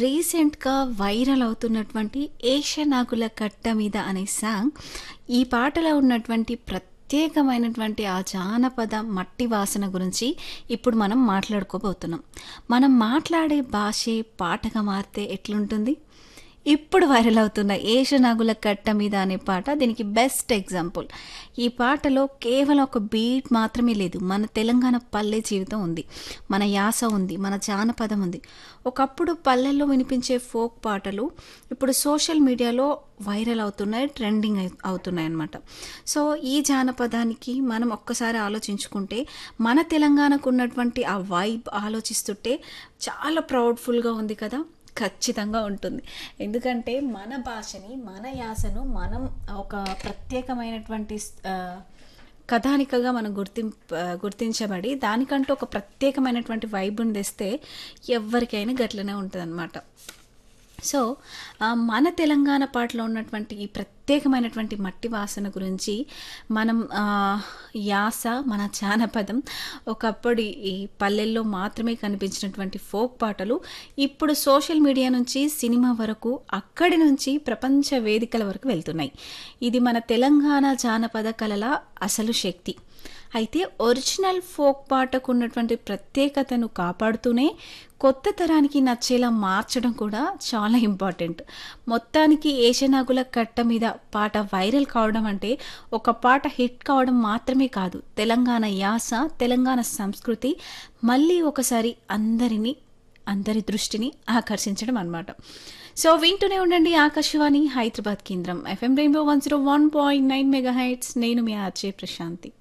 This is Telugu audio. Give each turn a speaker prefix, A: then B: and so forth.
A: రీసెంట్‌గా వైరల్ అవుతున్నటువంటి 'ఏషనాగుల కట్ట మీద' అనే సాంగ్ ఈ పాటలో ఉన్నటువంటి ప్రత్యేకమైనటువంటి ఆ జానపద మట్టి వాసన గురించి ఇప్పుడు మనం మాట్లాడుకోబోతున్నాం. మనం మాట్లాడే భాషే పాటగా మారితే ఎట్లుంటుంది? ఇప్పుడు వైరల్ అవుతున్న 'ఏషనాగుల కట్ట మీద' అనే పాట దీనికి బెస్ట్ ఎగ్జాంపుల్. ఈ పాటలో కేవలం ఒక బీట్ మాత్రమే లేదు. మన తెలంగాణ పల్లె జీవితం ఉంది. మన యాస ఉంది. మన జానపదం ఉంది. ఒకప్పుడు పల్లెల్లో వినిపించే ఫోక్ పాటలు ఇప్పుడు సోషల్ మీడియాలో వైరల్ అవుతున్నాయి. ట్రెండింగ్ అయి అవుతున్నాయన్నమాట. సో, ఈ జానపదానికి మనం ఒక్కసారి ఆలోచించుకుంటే మన తెలంగాణకు ఉన్నటువంటి ఆ వైబ్ ఆలోచిస్తుంటే చాలా ప్రౌడ్‌ఫుల్‌గా ఉంది కదా! ఖచ్చితంగా ఉంటుంది. ఎందుకంటే మన భాషని, మన యాసను మనం ఒక ప్రత్యేకమైనటువంటి స్ ఆహ్, కథానికగా మనం గుర్తింప్ ఆహ్, గుర్తించబడి దానికంటూ ఒక ప్రత్యేకమైనటువంటి వైబ్‌ని తెస్తే ఎవ్వరికైనా గట్లనే ఉంటదనమాట. సో, ఆహ్, మన తెలంగాణ పాటలో ఉన్నటువంటి ఈ ప్రత్యేకమైనటువంటి మట్టి వాసన గురించి మనం ఆహ్, యాస, మన జానపదం ఒకప్పటి ఈ పల్లెల్లో మాత్రమే కనిపించినటువంటి ఫోక్ పాటలు ఇప్పుడు సోషల్ మీడియా నుంచి సినిమా వరకు, అక్కడి నుంచి ప్రపంచ వేదికల వరకు వెళ్తున్నాయి. ఇది మన తెలంగాణ జానపద కళల అసలు శక్తి. అయితే ఒరిజినల్ ఫోక్ పాటకు ఉన్నటువంటి ప్రత్యేకతను కాపాడుతూనే కొత్త తరానికి నచ్చేలా మార్చడం కూడా చాలా ఇంపార్టెంట్. మొత్తానికి 'ఏషనాగుల కట్ట మీద' పాట వైరల్ కావడం అంటే ఒక పాట హిట్ కావడం మాత్రమే కాదు. తెలంగాణ యాస, తెలంగాణ సంస్కృతి మళ్ళీ ఒకసారి అందరిని అందరి దృష్టిని ఆకర్షించడం అన్నమాట. సో, వింటూనే ఉండండి ఆకాశవాణి హైదరాబాద్ కేంద్రం. FM rainbow 101.9 megahertz. నేను మీ ఆర్‌జే ప్రశాంతి.